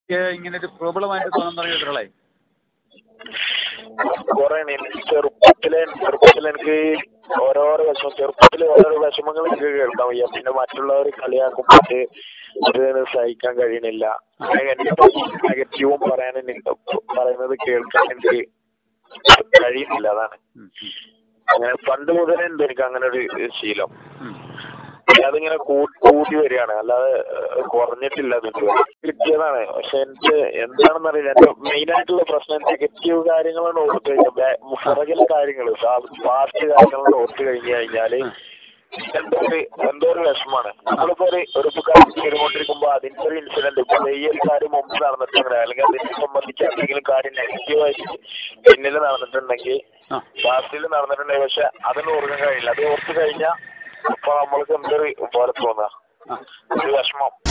എനിക്ക് ഇങ്ങനെ ഒരു പ്രോബ്ലം ആയിട്ട് തോന്നാൻ തുടങ്ങിയിട്ടേ കുറെ എനിക്ക് ചെറുപ്പത്തിലെ ചെറുപ്പത്തിൽ എനിക്ക് ഓരോരോ വിഷമം ചെറുപ്പത്തിൽ ഓരോരോ വിഷമങ്ങൾ എനിക്ക് കേൾക്കാൻ വയ്യ പിന്നെ മറ്റുള്ളവർ കളിയാക്കുമ്പോൾ അത് സഹിക്കാൻ കഴിയണില്ല എന്റെ നെഗറ്റീവും പറയാൻ എനിക്ക് പറയുന്നത് കേൾക്കാൻ എനിക്ക് കഴിയുന്നില്ല അതാണ് അങ്ങനെ പണ്ട് മുതലേ ഉണ്ട് എനിക്ക് അങ്ങനെ ഒരു ശീലം അതിങ്ങനെ കൂട്ടി കൂടി വരികയാണ് അല്ലാതെ ഏഹ്, കുറഞ്ഞിട്ടില്ല അത് ഇതുവരെ. കിട്ടിയതാണ് പക്ഷെ എനിക്ക് എന്താണെന്ന് അറിയില്ല എന്റെ മെയിൻ ആയിട്ടുള്ള പ്രശ്നം നെഗറ്റീവ് കാര്യങ്ങളാണ് ഓർത്ത് കഴിഞ്ഞാൽ പുറകിലെ കാര്യങ്ങൾ ഫാസ്റ്റ് കാര്യങ്ങളാണ് ഓർത്ത് കഴിഞ്ഞു കഴിഞ്ഞാല് എന്തോ ഒരു എന്തോ ഒരു വിഷമാണ് നമ്മളിപ്പോ ഒരു ഒരു കാര്യം ചെയ്തുകൊണ്ടിരിക്കുമ്പോ അതിന്റെ ഒരു ഇൻസിഡന്റ് ഇപ്പൊ ഈ ഒരു കാര്യം മുമ്പ് നടന്നിട്ടുണ്ടെങ്കിൽ അല്ലെങ്കിൽ അതിനെ സംബന്ധിച്ച് എന്തെങ്കിലും കാര്യം നെഗറ്റീവായിട്ട് പിന്നിൽ നടന്നിട്ടുണ്ടെങ്കിൽ ആ പാസ്റ്റിൽ നടന്നിട്ടുണ്ടെങ്കിൽ പക്ഷെ അതിന് ഓർക്കാൻ കഴിയില്ല അത് ഓർത്ത് കഴിഞ്ഞാൽ അപ്പൊ നമ്മൾക്ക് എന്തൊരു പോലെ തോന്നുക ആ ഒരു വിഷമം